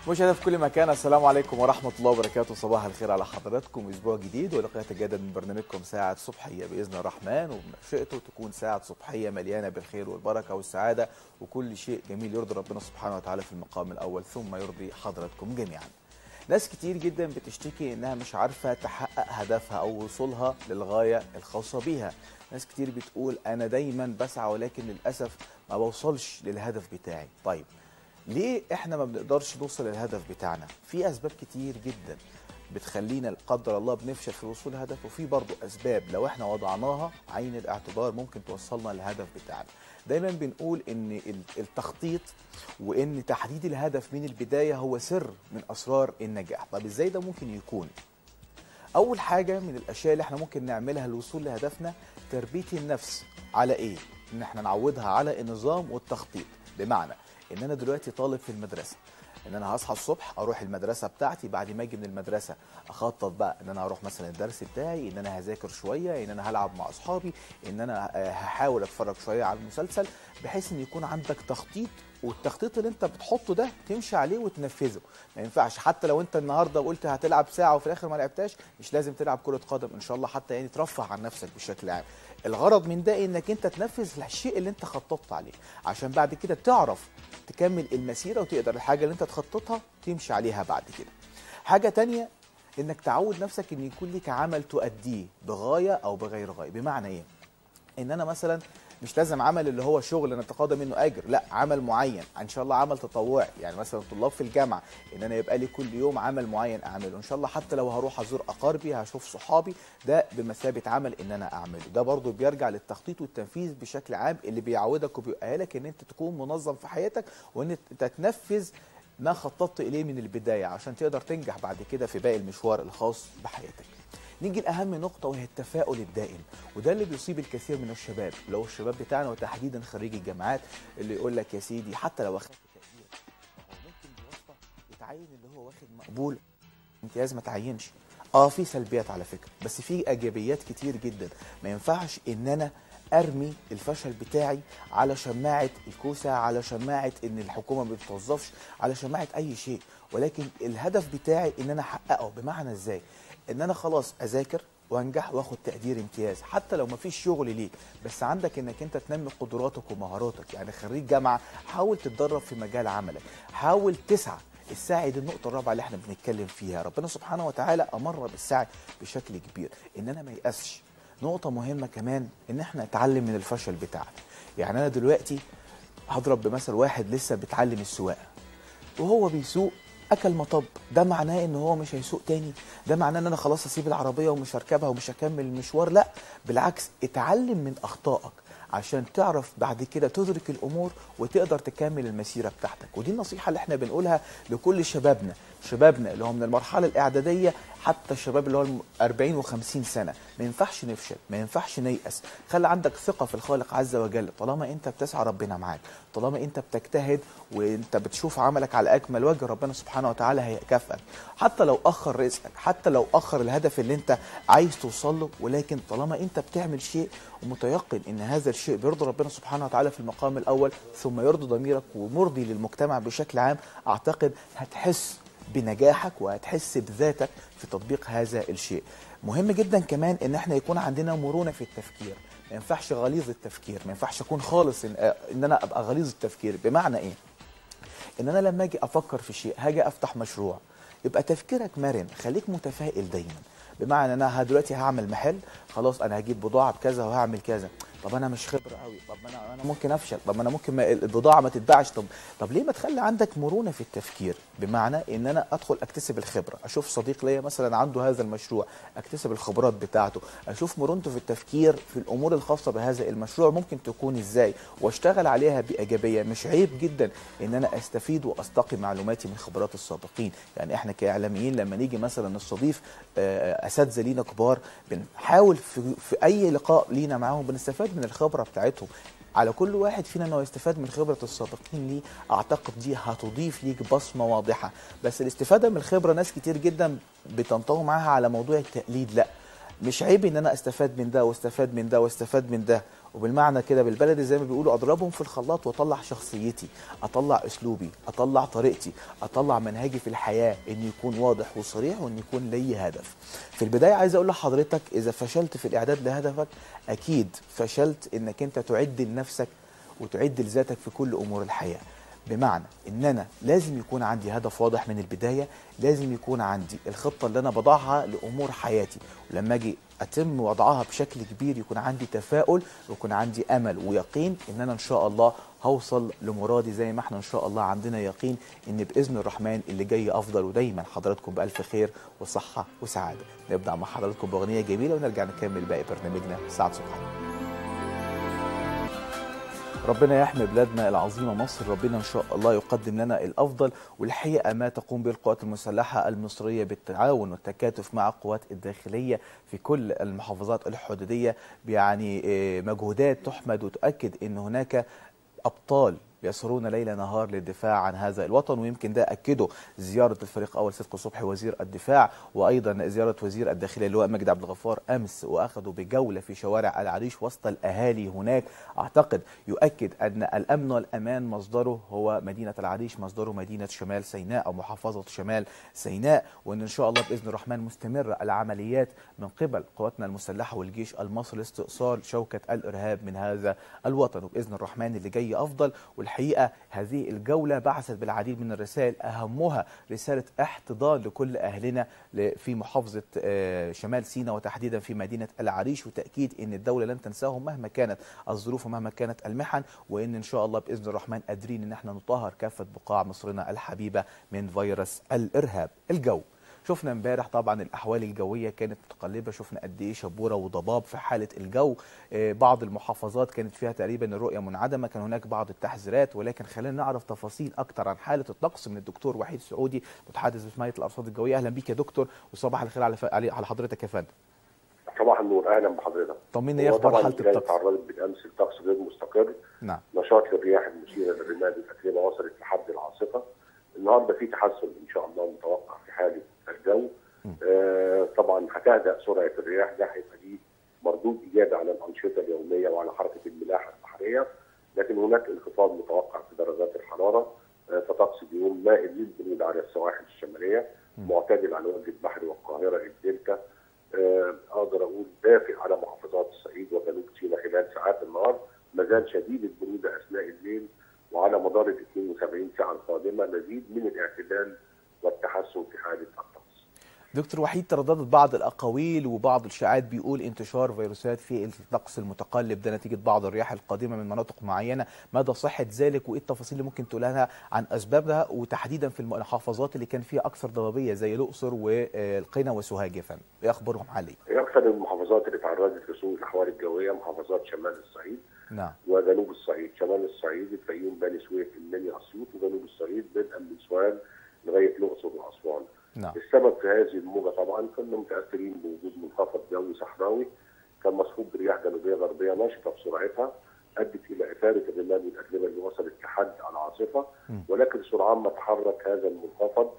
مشاهدينا في كل مكان السلام عليكم ورحمة الله وبركاته صباح الخير على حضراتكم أسبوع جديد ولقاء يتجدد من برنامجكم ساعة صبحية بإذن الرحمن وبمشيئته تكون ساعة صبحية مليانة بالخير والبركة والسعادة وكل شيء جميل يرضي ربنا سبحانه وتعالى في المقام الأول ثم يرضي حضراتكم جميعا ناس كتير جدا بتشتكي انها مش عارفه تحقق هدفها او وصولها للغايه الخاصه بيها ناس كتير بتقول انا دايما بسعى ولكن للاسف ما بوصلش للهدف بتاعي طيب ليه احنا ما بنقدرش نوصل للهدف بتاعنا في اسباب كتير جدا بتخلينا لا قدر الله بنفشل في الوصول للهدف وفي برضه اسباب لو احنا وضعناها عين الاعتبار ممكن توصلنا للهدف بتاعنا دايما بنقول ان التخطيط وان تحديد الهدف من البدايه هو سر من اسرار النجاح طب ازاي ده ممكن يكون اول حاجه من الاشياء اللي احنا ممكن نعملها للوصول لهدفنا تربيه النفس على ايه ان احنا نعودها على النظام والتخطيط بمعنى ان انا دلوقتي طالب في المدرسه ان انا هصحى الصبح اروح المدرسه بتاعتي بعد ما اجي من المدرسه اخطط بقى ان انا هروح مثلا الدرس بتاعي ان انا هذاكر شويه ان انا هلعب مع اصحابي ان انا هحاول اتفرج شويه على المسلسل بحيث ان يكون عندك تخطيط والتخطيط اللي انت بتحطه ده تمشي عليه وتنفذه ما ينفعش حتى لو انت النهارده قلت هتلعب ساعه وفي الاخر ما لعبتاش مش لازم تلعب كره قدم ان شاء الله حتى يعني ترفه عن نفسك بشكل عام الغرض من ده انك انت تنفذ الشيء اللي انت خططت عليه عشان بعد كده تعرف تكمل المسيره وتقدر الحاجه اللي انت تخططها تمشي عليها بعد كده حاجه تانية انك تعود نفسك ان يكون لك عمل تؤديه بغايه او بغير غايه بمعنى ايه ان انا مثلا مش لازم عمل اللي هو شغل نتقاضى منه اجر لا عمل معين ان شاء الله عمل تطوعي يعني مثلا طلاب في الجامعه ان انا يبقى لي كل يوم عمل معين اعمله ان شاء الله حتى لو هروح ازور اقاربي هشوف صحابي ده بمثابه عمل ان انا اعمله ده برضو بيرجع للتخطيط والتنفيذ بشكل عام اللي بيعودك وبيؤهلك ان انت تكون منظم في حياتك وان انت تنفذ ما خططت اليه من البدايه عشان تقدر تنجح بعد كده في باقي المشوار الخاص بحياتك نيجي لاهم نقطه وهي التفاؤل الدائم وده اللي بيصيب الكثير من الشباب لو الشباب بتاعنا وتحديدا خريج الجامعات اللي يقول لك يا سيدي حتى لو اخدت تقدير هو ممكن بواسطه يتعين اللي هو واخد مقبول امتياز ما تعينش اه في سلبيات على فكره بس في ايجابيات كتير جدا ما ينفعش ان انا ارمي الفشل بتاعي على شماعه الكوسه على شماعه ان الحكومه ما بتوظفش على شماعه اي شيء ولكن الهدف بتاعي ان انا احققه بمعنى ازاي ان انا خلاص اذاكر وانجح واخد تقدير امتياز حتى لو مفيش شغل ليك بس عندك انك انت تنمي قدراتك ومهاراتك يعني خريج جامعه حاول تتدرب في مجال عملك حاول تسعى السعي دي النقطة الرابعة اللي احنا بنتكلم فيها ربنا سبحانه وتعالى أمر بالسعي بشكل كبير إن أنا ما يأسش نقطة مهمة كمان إن احنا نتعلم من الفشل بتاعنا يعني أنا دلوقتي هضرب بمثل واحد لسه بيتعلم السواقة وهو بيسوق اكل مطب ده معناه ان هو مش هيسوق تاني ده معناه ان انا خلاص هسيب العربيه ومش هركبها ومش هكمل المشوار لا بالعكس اتعلم من اخطائك عشان تعرف بعد كده تدرك الامور وتقدر تكمل المسيره بتاعتك ودي النصيحه اللي احنا بنقولها لكل شبابنا شبابنا اللي هم من المرحله الاعداديه حتى الشباب اللي هو 40 و50 سنه ما ينفعش نفشل ما ينفعش نيأس خلي عندك ثقه في الخالق عز وجل طالما انت بتسعى ربنا معاك طالما انت بتجتهد وانت بتشوف عملك على اكمل وجه ربنا سبحانه وتعالى هيكافئك حتى لو اخر رزقك حتى لو اخر الهدف اللي انت عايز توصل له ولكن طالما انت بتعمل شيء ومتيقن ان هذا الشيء بيرضي ربنا سبحانه وتعالى في المقام الاول ثم يرضي ضميرك ومرضي للمجتمع بشكل عام اعتقد هتحس بنجاحك وهتحس بذاتك في تطبيق هذا الشيء مهم جدا كمان ان احنا يكون عندنا مرونه في التفكير ما ينفعش غليظ التفكير ما ينفعش اكون خالص ان, إن انا ابقى غليظ التفكير بمعنى ايه ان انا لما اجي افكر في شيء هاجي افتح مشروع يبقى تفكيرك مرن خليك متفائل دايما بمعنى انا دلوقتي هعمل محل خلاص انا هجيب بضاعه بكذا وهعمل كذا طب انا مش خبره قوي طب انا انا ممكن افشل طب انا ممكن ما البضاعه ما تتباعش طب طب ليه ما تخلي عندك مرونه في التفكير بمعنى ان انا ادخل اكتسب الخبره اشوف صديق ليا مثلا عنده هذا المشروع اكتسب الخبرات بتاعته اشوف مرونته في التفكير في الامور الخاصه بهذا المشروع ممكن تكون ازاي واشتغل عليها بايجابيه مش عيب جدا ان انا استفيد واستقي معلوماتي من خبرات السابقين يعني احنا كاعلاميين لما نيجي مثلا نستضيف اساتذه لينا كبار بنحاول في, في اي لقاء لينا معاهم بنستفاد من الخبره بتاعتهم على كل واحد فينا انه يستفاد من خبره السابقين ليه اعتقد دي هتضيف ليك بصمه واضحه بس الاستفاده من الخبره ناس كتير جدا بتنطوي معاها على موضوع التقليد لا مش عيب ان انا استفاد من ده واستفاد من ده واستفاد من ده وبالمعنى كده بالبلدي زي ما بيقولوا اضربهم في الخلاط واطلع شخصيتي اطلع اسلوبي اطلع طريقتي اطلع منهجي في الحياه ان يكون واضح وصريح وان يكون لي هدف في البدايه عايز اقول لحضرتك اذا فشلت في الاعداد لهدفك اكيد فشلت انك انت تعد لنفسك وتعد لذاتك في كل امور الحياه بمعنى ان انا لازم يكون عندي هدف واضح من البدايه لازم يكون عندي الخطه اللي انا بضعها لامور حياتي ولما اجي اتم وضعها بشكل كبير يكون عندي تفاؤل ويكون عندي امل ويقين ان انا ان شاء الله هوصل لمرادي زي ما احنا ان شاء الله عندنا يقين ان باذن الرحمن اللي جاي افضل ودايما حضراتكم بالف خير وصحه وسعاده نبدا مع حضراتكم باغنيه جميله ونرجع نكمل باقي برنامجنا ساعه صبحيه ربنا يحمي بلادنا العظيمة مصر ربنا إن شاء الله يقدم لنا الأفضل والحقيقة ما تقوم به القوات المسلحة المصرية بالتعاون والتكاتف مع القوات الداخلية في كل المحافظات الحدودية يعني مجهودات تحمد وتؤكد أن هناك أبطال يسهرون ليل نهار للدفاع عن هذا الوطن ويمكن ده أكده زيارة الفريق أول صدق صبحي وزير الدفاع وأيضا زيارة وزير الداخلية اللواء مجد عبد الغفار أمس وأخذوا بجولة في شوارع العريش وسط الأهالي هناك أعتقد يؤكد أن الأمن والأمان مصدره هو مدينة العريش مصدره مدينة شمال سيناء أو محافظة شمال سيناء وأن إن شاء الله بإذن الرحمن مستمرة العمليات من قبل قواتنا المسلحة والجيش المصري لاستئصال شوكة الإرهاب من هذا الوطن وبإذن الرحمن اللي جاي أفضل الحقيقه هذه الجوله بعثت بالعديد من الرسائل اهمها رساله احتضان لكل اهلنا في محافظه شمال سيناء وتحديدا في مدينه العريش وتاكيد ان الدوله لن تنساهم مهما كانت الظروف ومهما كانت المحن وان ان شاء الله باذن الرحمن قادرين ان احنا نطهر كافه بقاع مصرنا الحبيبه من فيروس الارهاب الجو شفنا امبارح طبعا الاحوال الجويه كانت متقلبه شفنا قد ايه شبوره وضباب في حاله الجو بعض المحافظات كانت فيها تقريبا الرؤيه منعدمه كان هناك بعض التحذيرات ولكن خلينا نعرف تفاصيل اكتر عن حاله الطقس من الدكتور وحيد سعودي متحدث بحمايه الارصاد الجويه اهلا بيك يا دكتور وصباح الخير على على حضرتك يا فندم صباح النور اهلا بحضرتك طمنا ايه اخبار حاله الطقس تعرضت بالامس الطقس غير مستقر نعم نشاط الرياح المثيره للرمال الاتربه وصلت لحد العاصفه النهارده في تحسن ان شاء الله متوقع في حاله الجو آه طبعا هتهدأ سرعه الرياح ده هيبقى ليه مردود ايجابي على الانشطه اليوميه وعلى حركه الملاحه البحريه لكن هناك انخفاض متوقع في درجات الحراره آه فطقس اليوم مائل للبرود على السواحل الشماليه معتدل على وجه البحر والقاهره الدلتا آه اقدر اقول دافئ على محافظات الصعيد وجنوب سيناء خلال ساعات النهار ما زال شديد البروده اثناء الليل وعلى مدار ال 72 ساعه القادمه مزيد من الاعتدال والتحسن في حاله الطقس. دكتور وحيد ترددت بعض الاقاويل وبعض الشائعات بيقول انتشار فيروسات في الطقس المتقلب ده نتيجه بعض الرياح القادمه من مناطق معينه، مدى صحه ذلك وايه التفاصيل اللي ممكن تقولها لنا عن اسبابها وتحديدا في المحافظات اللي كان فيها اكثر ضبابيه زي الاقصر والقنا وسوهاج يا فندم، ايه اخبارهم حاليا؟ اكثر المحافظات اللي تعرضت لسوء الاحوال الجويه محافظات شمال الصعيد نعم وجنوب الصعيد، شمال الصعيد الفيوم بني سويف المنيا اسيوط وجنوب الصعيد بدءا من سوهاج لغايه الاقصر واسوان. نعم السبب في هذه الموجه طبعا كنا متاثرين بوجود منخفض جوي صحراوي كان مصحوب برياح جنوبيه غربيه نشطه بسرعتها ادت الى اثاره الرمال والاتربه اللي وصلت لحد العاصفه ولكن سرعان ما تحرك هذا المنخفض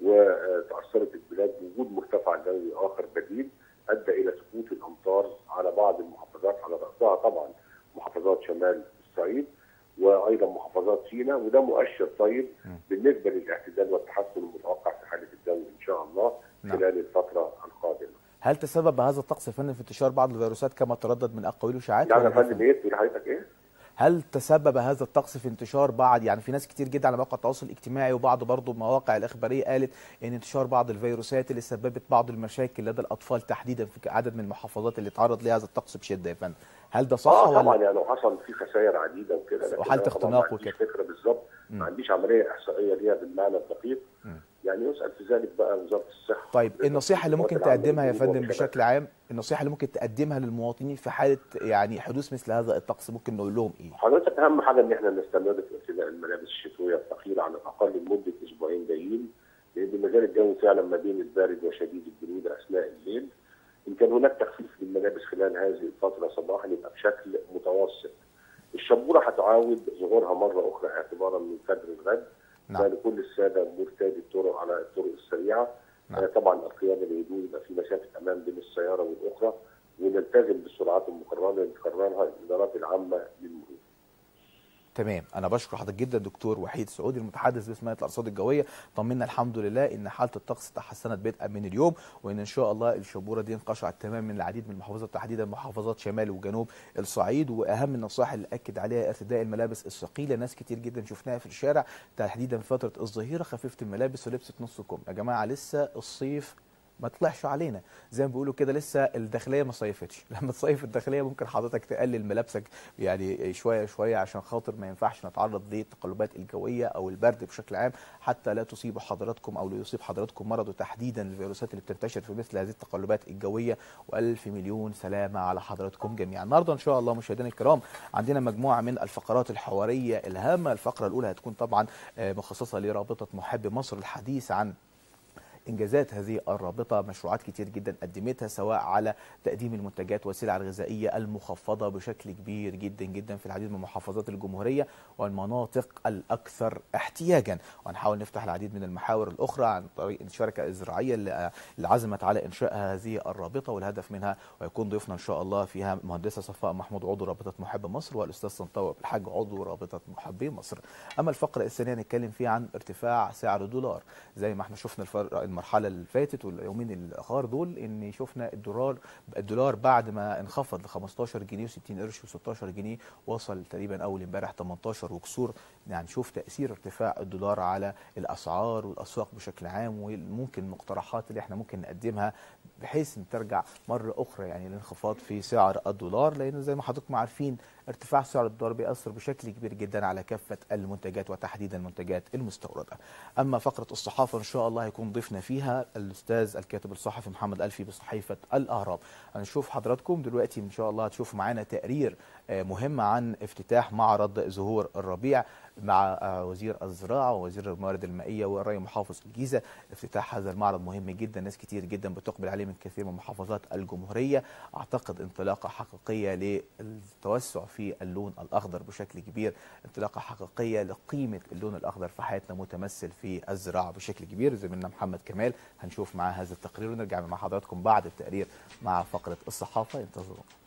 وتاثرت البلاد بوجود مرتفع جوي اخر بديل ادى الى سقوط الامطار على بعض المحافظات على راسها طبعا محافظات شمال الصعيد وايضا محافظات سيناء وده مؤشر طيب بالنسبه للاعتدال والتحسن المتوقع في حاله الجو ان شاء الله نعم. خلال الفتره القادمه. هل تسبب هذا الطقس يا فندم في انتشار بعض الفيروسات كما تردد من اقاويل وشائعات؟ يعني يا ولا لا فندم ايه تقول حضرتك ايه؟ هل تسبب هذا الطقس في انتشار بعض يعني في ناس كتير جدا على مواقع التواصل الاجتماعي وبعض برضه المواقع الاخباريه قالت ان انتشار بعض الفيروسات اللي سببت بعض المشاكل لدى الاطفال تحديدا في عدد من المحافظات اللي تعرض لهذا الطقس بشده يا فندم هل ده صح اه ولا طبعا يعني وحصل في خسائر عديده وكده لكن وحالة أنا طبعاً اختناق ما عنديش وكده. فكره بالظبط ما عنديش عمليه احصائيه ليها بالمعنى الدقيق يعني يسال في ذلك بقى وزاره الصحه طيب النصيحه اللي ممكن القوات العامة تقدمها يا للجنوب فندم والشمال. بشكل عام النصيحه اللي ممكن تقدمها للمواطنين في حاله يعني حدوث مثل هذا الطقس ممكن نقول لهم ايه؟ حضرتك اهم حاجه ان احنا نستمر في ارتداء الملابس الشتويه الثقيله على الاقل لمده اسبوعين جايين لان ما زال الجو فعلا ما بين البارد وشديد البروده اثناء الليل ان كان هناك تخفيف للملابس خلال هذه الفتره صباحا يبقى بشكل متوسط الشبوره هتعاود ظهورها مره اخرى اعتبارا من فجر الغد نعم. ده لكل الساده مرتادي الطرق على الطرق السريعه نعم. آه، طبعا القياده بهدوء يبقى في مسافه امان بين السياره والاخرى ونلتزم بالسرعات المقرره اللي تقررها الادارات العامه للمرور. تمام انا بشكر حضرتك جدا دكتور وحيد سعودي المتحدث باسم هيئه الارصاد الجويه طمنا الحمد لله ان حاله الطقس تحسنت بدءا من اليوم وان ان شاء الله الشبوره دي انقشعت تماما من العديد من المحافظات تحديدا محافظات شمال وجنوب الصعيد واهم النصائح اللي اكد عليها ارتداء الملابس الثقيله ناس كتير جدا شفناها في الشارع تحديدا في فتره الظهيره خفيفه الملابس ولبست نص كم يا جماعه لسه الصيف ما طلعش علينا زي ما بيقولوا كده لسه الداخليه ما صيفتش لما تصيف الداخليه ممكن حضرتك تقلل ملابسك يعني شويه شويه عشان خاطر ما ينفعش نتعرض للتقلبات الجويه او البرد بشكل عام حتى لا تصيب حضراتكم او لا يصيب حضراتكم مرض وتحديدا الفيروسات اللي بتنتشر في مثل هذه التقلبات الجويه والف مليون سلامه على حضراتكم جميعا النهارده ان شاء الله مشاهدينا الكرام عندنا مجموعه من الفقرات الحواريه الهامه الفقره الاولى هتكون طبعا آه، مخصصه لرابطه محب مصر الحديث عن انجازات هذه الرابطه مشروعات كتير جدا قدمتها سواء على تقديم المنتجات والسلع الغذائيه المخفضه بشكل كبير جدا جدا في العديد من محافظات الجمهوريه والمناطق الاكثر احتياجا وهنحاول نفتح العديد من المحاور الاخرى عن طريق الشركه الزراعيه اللي اللي عزمت على انشاء هذه الرابطه والهدف منها ويكون ضيفنا ان شاء الله فيها مهندسه صفاء محمود عضو رابطه محب مصر والاستاذ سنطوي بالحاج عضو رابطه محبي مصر اما الفقره الثانيه نتكلم فيها عن ارتفاع سعر الدولار زي ما احنا شفنا الفر- المرحله اللي فاتت واليومين الاخر دول ان شفنا الدولار الدولار بعد ما انخفض ل 15 جنيه و60 قرش و16 جنيه وصل تقريبا اول امبارح 18 وكسور يعني نشوف تاثير ارتفاع الدولار على الاسعار والاسواق بشكل عام وممكن المقترحات اللي احنا ممكن نقدمها بحيث ان ترجع مره اخرى يعني الانخفاض في سعر الدولار لان زي ما حضراتكم عارفين ارتفاع سعر الدولار بيأثر بشكل كبير جدا على كافه المنتجات وتحديدا المنتجات المستورده. اما فقره الصحافه ان شاء الله هيكون ضيفنا فيها الاستاذ الكاتب الصحفي محمد الفي بصحيفه الاهرام. هنشوف حضراتكم دلوقتي ان شاء الله هتشوفوا معانا تقرير آه، مهم عن افتتاح معرض زهور الربيع مع آه، وزير الزراعه ووزير الموارد المائيه والري محافظ الجيزه افتتاح هذا المعرض مهم جدا ناس كتير جدا بتقبل عليه من كثير من محافظات الجمهوريه اعتقد انطلاقه حقيقيه للتوسع في اللون الاخضر بشكل كبير انطلاقه حقيقيه لقيمه اللون الاخضر في حياتنا متمثل في الزراعه بشكل كبير زميلنا محمد كمال هنشوف معاه هذا التقرير ونرجع مع حضراتكم بعد التقرير مع فقره الصحافه انتظرونا